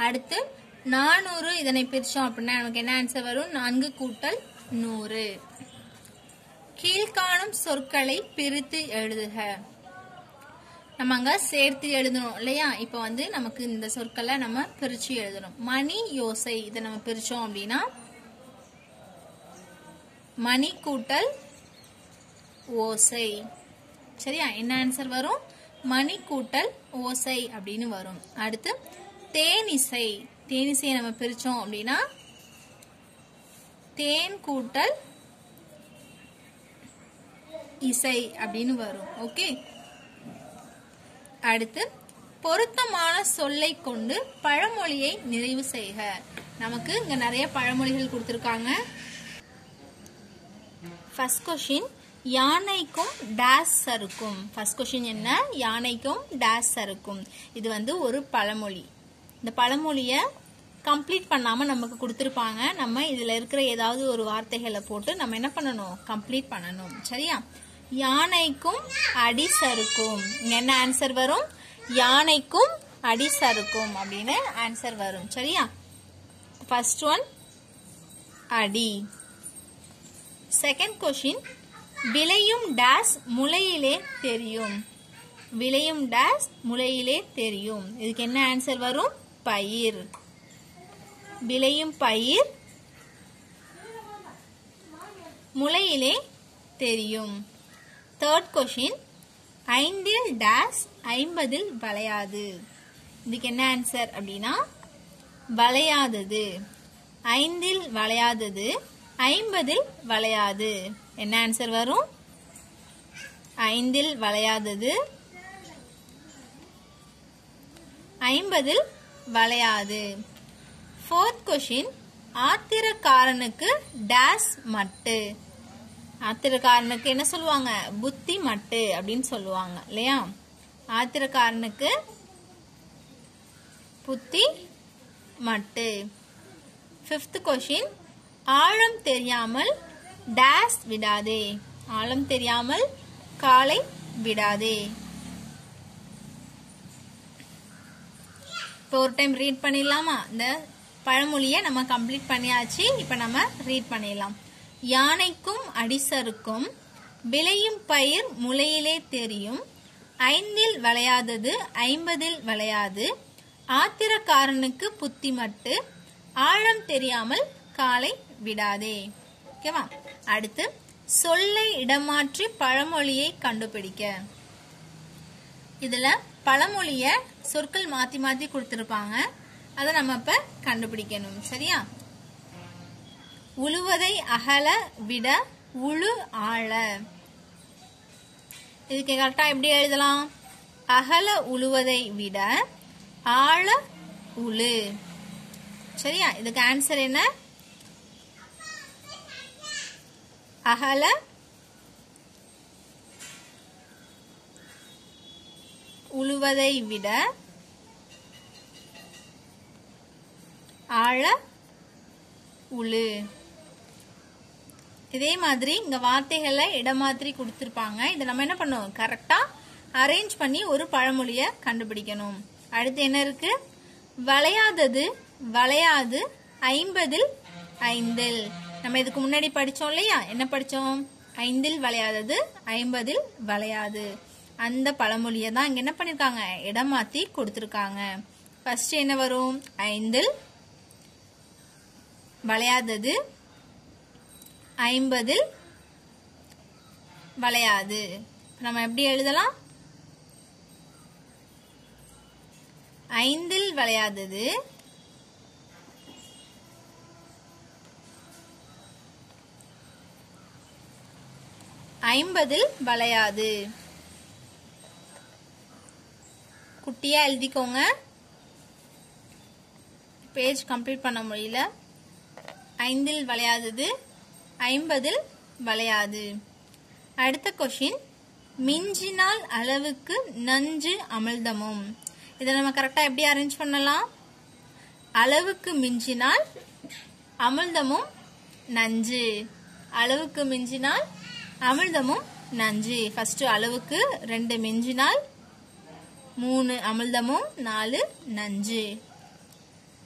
அடுத்து நானூறு இதனை பிரிச்சோம் அப்படின்னா நமக்கு என்ன ஆன்சர் வரும் நான்கு கூட்டல் நூறு கீழ்காணும் சொற்களை பிரித்து எழுதுக நம்ம அங்க சேர்த்து எழுதணும் இல்லையா இப்போ வந்து நமக்கு இந்த சொற்களை நம்ம பிரிச்சு எழுதணும் மணி யோசை இதை நம்ம பிரிச்சோம் அப்படின்னா மணி கூட்டல் ஓசை சரியா என்ன ஆன்சர் வரும் மணி கூட்டல் ஓசை அப்படின்னு வரும் அடுத்து தேனிசை தேனிசையை நம்ம பிரிச்சோம் அப்படின்னா தேன் கூட்டல் இசை அப்படின்னு வரும் ஓகே அடுத்து பொருத்தமான சொல்லை கொண்டு பழமொழியை நிறைவு செய்க நமக்கு இங்க நிறைய பழமொழிகள் கொடுத்திருக்காங்க ஃபர்ஸ்ட் கொஷின் யானைக்கும் டேஸ் சறுக்கும் ஃபர்ஸ்ட் கொஷின் என்ன யானைக்கும் டேஸ் சறுக்கும் இது வந்து ஒரு பழமொழி இந்த பழமொழிய கம்ப்ளீட் பண்ணாம நமக்கு கொடுத்துருப்பாங்க நம்ம இதுல இருக்கிற ஏதாவது ஒரு வார்த்தைகளை போட்டு நம்ம என்ன பண்ணணும் கம்ப்ளீட் பண்ணணும் சரியா யானைக்கும் அடி சறுக்கும் இங்க என்ன ஆன்சர் வரும் யானைக்கும் அடி சறுக்கும் அப்படின்னு ஆன்சர் வரும் சரியா ஃபர்ஸ்ட் ஒன் அடி செகண்ட் கொஷின் விளையும் டேஸ் முளையிலே தெரியும் விளையும் டேஸ் முளையிலே தெரியும் இதுக்கு என்ன ஆன்சர் வரும் பயிர் விளையும் பயிர் முளையிலே தெரியும் தேர்ட் கொஷின் ஐந்தில் டேஸ் ஐம்பதில் வளையாது இதுக்கு என்ன ஆன்சர் அப்படின்னா வளையாதது ஐந்தில் வளையாதது ஐம்பதில் வளையாது என்ன ஆன்சர் வரும் ஐந்தில் வளையாதது ஐம்பதில் வளையாது ஃபோர்த் கொஷின் ஆத்திரக்காரனுக்கு டேஸ் மட்டு ஆத்திரக்காரனுக்கு என்ன சொல்லுவாங்க புத்தி மட்டு அப்படின்னு சொல்லுவாங்க இல்லையா ஆத்திரக்காரனுக்கு புத்தி மட்டு ஃபிஃப்த் கொஷின் ஆழம் தெரியாமல் டேஸ் விடாதே ஆழம் தெரியாமல் காலை விடாதே இப்போ ஒரு டைம் ரீட் பண்ணிடலாமா இந்த பழமொழியை நம்ம கம்ப்ளீட் பண்ணியாச்சு இப்போ நம்ம ரீட் பண்ணிடலாம் யானைக்கும் அடிசருக்கும் விளையும் பயிர் முளையிலே தெரியும் ஐந்தில் விளையாதது ஐம்பதில் விளையாது ஆத்திரக்காரனுக்கு புத்தி மட்டு ஆழம் தெரியாமல் காலை விடாதே ஓகேவா அடுத்து சொல்லை இடமாற்றி பழமொழியை கண்டுபிடிக்க இதுல பழமொழிய சொற்கள் மாத்தி மாத்தி கொடுத்திருப்பாங்க அதை நம்ம இப்ப கண்டுபிடிக்கணும் சரியா உழுவதை அகல விட உழு ஆழ இதுக்கு கரெக்டா எப்படி எழுதலாம் அகல உழுவதை விட ஆழ உழு சரியா இதுக்கு ஆன்சர் என்ன அகல உழுவதை விட ஆழ உழு இதே மாதிரி இங்க வார்த்தைகளை இடமாத்திரி கொடுத்திருப்பாங்க இதை நம்ம என்ன பண்ணுவோம் கரெக்டா அரேஞ்ச் பண்ணி ஒரு பழமொழிய கண்டுபிடிக்கணும் அடுத்து என்ன இருக்கு வளையாதது வளையாது ஐம்பதில் ஐந்தில் நம்ம இதுக்கு முன்னாடி படிச்சோம் இல்லையா என்ன படிச்சோம் ஐந்தில் வளையாதது ஐம்பதில் வளையாது அந்த பழமொழியை தான் இங்க என்ன பண்ணிருக்காங்க இடமாத்தி கொடுத்திருக்காங்க ஃபர்ஸ்ட் என்ன வரும் ஐந்தில் வளையாதது ஐம்பதில் வளையாது நம்ம எப்படி எழுதலாம் ஐந்தில் வளையாதது ஐம்பதில் வளையாது குட்டியா எழுதிக்கோங்க பேஜ் கம்ப்ளீட் பண்ண முடியல ஐந்தில் வளையாதது ஐம்பதில் வளையாது அடுத்த கொஷின் மிஞ்சினால் அளவுக்கு நஞ்சு அமிழ்தமும் இதை நம்ம கரெக்டா எப்படி அரேஞ்ச் பண்ணலாம் அளவுக்கு மிஞ்சினால் அமிழ்தமும் நஞ்சு அளவுக்கு மிஞ்சினால் அமிழ்தமும் நஞ்சு ஃபர்ஸ்ட் அளவுக்கு ரெண்டு மிஞ்சினால் மூணு அமிழ்தமும் நாலு நஞ்சு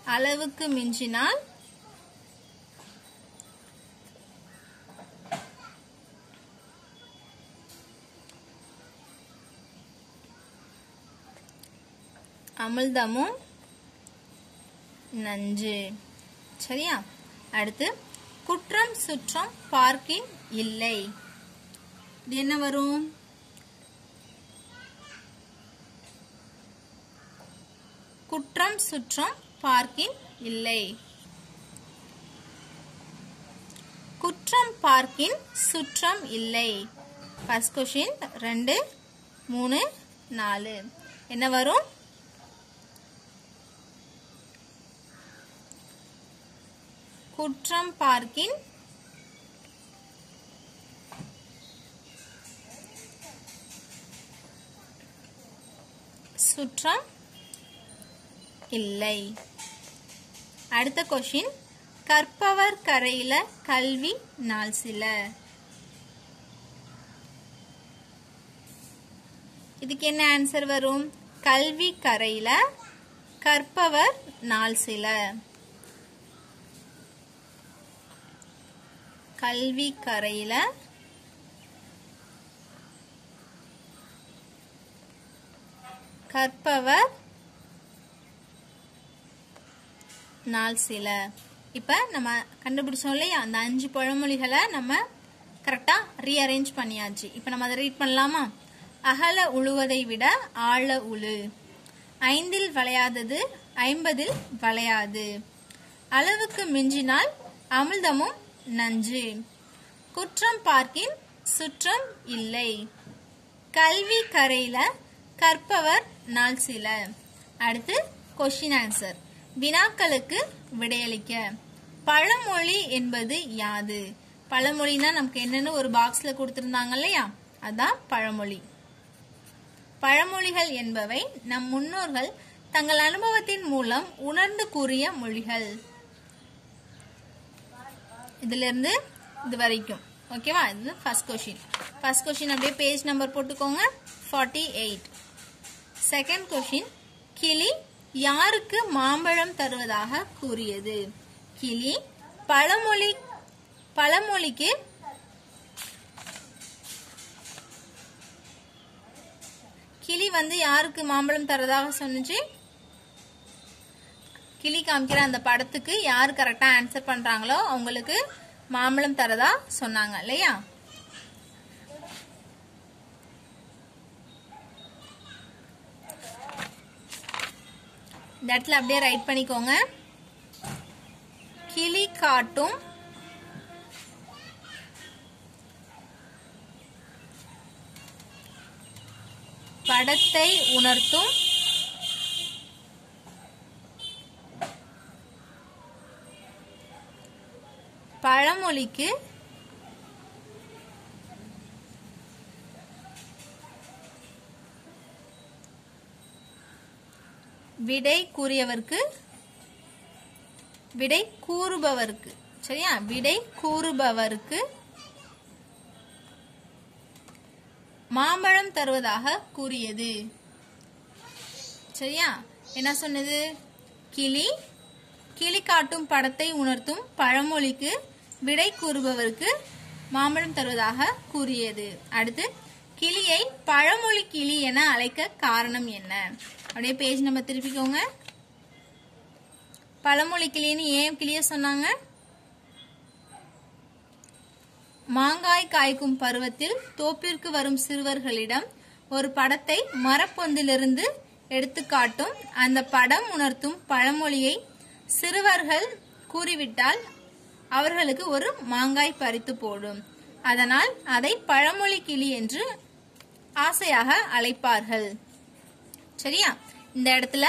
அளவுக்கு மிஞ்சினால் அமிர்தமும் நஞ்சு சரியா அடுத்து குற்றம் சுற்றம் பார்க்கின் இல்லை இது என்ன வரும் குற்றம் சுற்றம் பார்க்கின் இல்லை குற்றம் பார்க்கின் சுற்றம் இல்லை ஃபர்ஸ்ட் கொஷின் ரெண்டு மூணு நாலு என்ன வரும் குற்றம் பார்க்கின் சுற்றம் இல்லை அடுத்த கொஷின் கற்பவர் கரையில கல்வி நாள் சில இதுக்கு என்ன ஆன்சர் வரும் கல்வி கரையில கற்பவர் நாள் சில கல்வி கரையில கற்பவர் நாள் சில இப்ப நம்ம கண்டுபிடிச்சோம் இல்லையா அந்த அஞ்சு பழமொழிகளை நம்ம கரெக்டா ரீஅரேஞ்ச் பண்ணியாச்சு இப்ப நம்ம அதை ரீட் பண்ணலாமா அகல உழுவதை விட ஆழ உழு ஐந்தில் வளையாதது ஐம்பதில் வளையாது அளவுக்கு மிஞ்சினால் அமிர்தமும் நஞ்சு குற்றம் பார்க்கின் சுற்றம் இல்லை கல்வி கரையில கற்பவர் நாள் சில அடுத்து கொஷின் ஆன்சர் வினாக்களுக்கு விடையளிக்க பழமொழி என்பது யாது பழமொழினா நமக்கு என்னன்னு ஒரு பாக்ஸ்ல கொடுத்திருந்தாங்க இல்லையா அதான் பழமொழி பழமொழிகள் என்பவை நம் முன்னோர்கள் தங்கள் அனுபவத்தின் மூலம் உணர்ந்து கூறிய மொழிகள் இதுல இருந்து இது வரைக்கும் ஓகேவா இது ஃபர்ஸ்ட் கொஷின் ஃபர்ஸ்ட் கொஷின் அப்படியே பேஜ் நம்பர் போட்டுக்கோங்க ஃபார்ட்டி எயிட் செகண்ட் கொஷின் கிளி யாருக்கு மாம்பழம் தருவதாக கூறியது கிளி பழமொழி பழமொழிக்கு கிளி வந்து யாருக்கு மாம்பழம் தரதாக சொன்னுச்சு கிளி காமிக்கிற அந்த படத்துக்கு யார் கரெக்டா ஆன்சர் பண்றாங்களோ அவங்களுக்கு மாம்பழம் தரதா சொன்னாங்க இல்லையா இந்த இடத்துல அப்படியே ரைட் பண்ணிக்கோங்க கிளி காட்டும் படத்தை உணர்த்தும் பழமொழிக்கு விடை கூறியவருக்கு விடை கூறுபவருக்கு சரியா விடை கூறுபவருக்கு மாம்பழம் தருவதாக கூறியது சரியா என்ன சொன்னது கிளி கிளி காட்டும் படத்தை உணர்த்தும் பழமொழிக்கு விடை கூறுபவருக்கு மாம்பழம் தருவதாக கூறியது அடுத்து கிளியை பழமொழி கிளி என அழைக்க காரணம் என்ன அப்படியே பேஜ் நம்ம திருப்பிக்கோங்க பழமொழி கிளின்னு ஏன் கிளிய சொன்னாங்க மாங்காய் காய்க்கும் பருவத்தில் தோப்பிற்கு வரும் சிறுவர்களிடம் ஒரு படத்தை மரப்பொந்திலிருந்து எடுத்து காட்டும் அந்த படம் உணர்த்தும் பழமொழியை சிறுவர்கள் கூறிவிட்டால் அவர்களுக்கு ஒரு மாங்காய் பறித்து போடும் அதனால் அதை பழமொழி கிளி என்று ஆசையாக அழைப்பார்கள் சரியா இந்த இடத்துல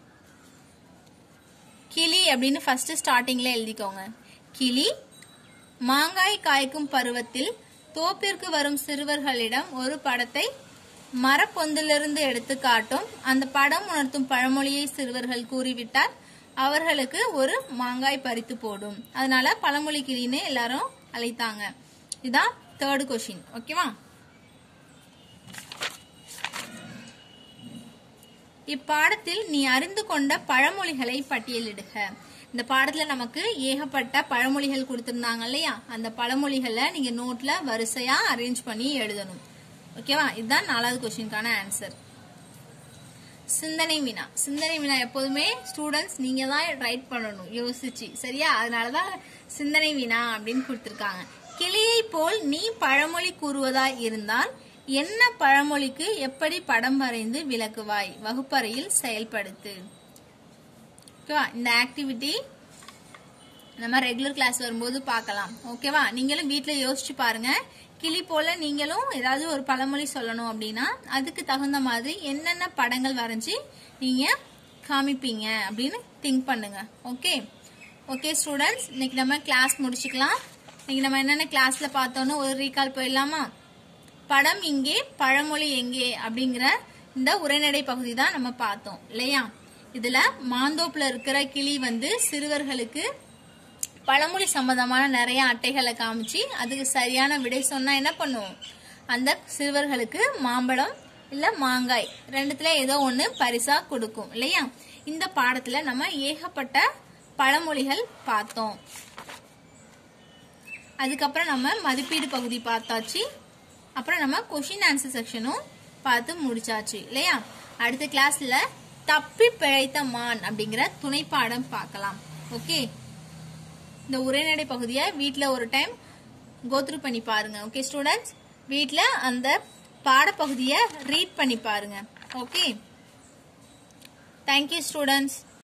கிளி அப்படின்னு ஃபர்ஸ்ட் ஸ்டார்டிங்ல எழுதிக்கோங்க கிளி மாங்காய் காய்க்கும் பருவத்தில் தோப்பிற்கு வரும் சிறுவர்களிடம் ஒரு படத்தை மரப்பொந்திலிருந்து எடுத்து காட்டும் அந்த படம் உணர்த்தும் பழமொழியை சிறுவர்கள் கூறிவிட்டால் அவர்களுக்கு ஒரு மாங்காய் பறித்து போடும் அதனால பழமொழி கிளின்னு எல்லாரும் அழைத்தாங்க இதான் தேர்ட் கொஷின் ஓகேவா இப்பாடத்தில் நீ அறிந்து கொண்ட பழமொழிகளை பட்டியலிடுக இந்த பாடத்துல நமக்கு ஏகப்பட்ட பழமொழிகள் கொடுத்திருந்தாங்க இல்லையா அந்த பழமொழிகளை நீங்க நோட்ல வரிசையா அரேஞ்ச் பண்ணி எழுதணும் ஓகேவா இதுதான் நாலாவது கொஸ்டினுக்கான ஆன்சர் சிந்தனை வினா சிந்தனை வினா எப்போதுமே ஸ்டூடெண்ட்ஸ் நீங்க தான் ரைட் பண்ணணும் யோசிச்சு சரியா அதனாலதான் சிந்தனை வினா அப்படின்னு கொடுத்திருக்காங்க கிளியை போல் நீ பழமொழி கூறுவதாய் இருந்தால் என்ன பழமொழிக்கு எப்படி படம் வரைந்து விளக்குவாய் வகுப்பறையில் செயல்படுத்து ஓகேவா இந்த ஆக்டிவிட்டி நம்ம ரெகுலர் கிளாஸ் வரும்போது பார்க்கலாம் ஓகேவா நீங்களும் வீட்டில் யோசிச்சு பாருங்க கிளி போல நீங்களும் ஏதாவது ஒரு பழமொழி சொல்லணும் அப்படின்னா அதுக்கு தகுந்த மாதிரி என்னென்ன படங்கள் வரைஞ்சி நீங்க காமிப்பீங்க அப்படின்னு திங்க் பண்ணுங்க ஓகே ஓகே ஸ்டூடெண்ட்ஸ் இன்னைக்கு நம்ம கிளாஸ் முடிச்சுக்கலாம் இன்னைக்கு நம்ம என்னென்ன கிளாஸ்ல பார்த்தோன்னு ஒரு ரீகால் போயிடலாமா படம் இங்கே பழமொழி எங்கே அப்படிங்கிற இந்த உரைநடை பகுதி தான் நம்ம பார்த்தோம் இல்லையா இதுல மாந்தோப்புல இருக்கிற கிளி வந்து சிறுவர்களுக்கு பழமொழி சம்பந்தமான நிறைய அட்டைகளை காமிச்சு அதுக்கு சரியான விடை சொன்னா என்ன பண்ணுவோம் அந்த சிறுவர்களுக்கு மாம்பழம் இல்ல மாங்காய் ரெண்டுத்துல ஏதோ ஒண்ணு பரிசா கொடுக்கும் இல்லையா இந்த பாடத்துல நம்ம ஏகப்பட்ட பழமொழிகள் பார்த்தோம் அதுக்கப்புறம் நம்ம மதிப்பீடு பகுதி பார்த்தாச்சு அப்புறம் நம்ம கொஷின் ஆன்சர் செக்ஷனும் பார்த்து முடிச்சாச்சு இல்லையா அடுத்த கிளாஸ்ல தப்பி பிழைத்த மான் அப்படிங்கிற துணை பாடம் பார்க்கலாம் ஓகே இந்த உரைநடை பகுதியை வீட்டில் ஒரு டைம் கோத்ரூ பண்ணி பாருங்க ஓகே ஸ்டூடெண்ட்ஸ் வீட்டில் அந்த பாடப்பகுதியை ரீட் பண்ணி பாருங்க ஓகே தேங்க்யூ ஸ்டூடெண்ட்ஸ்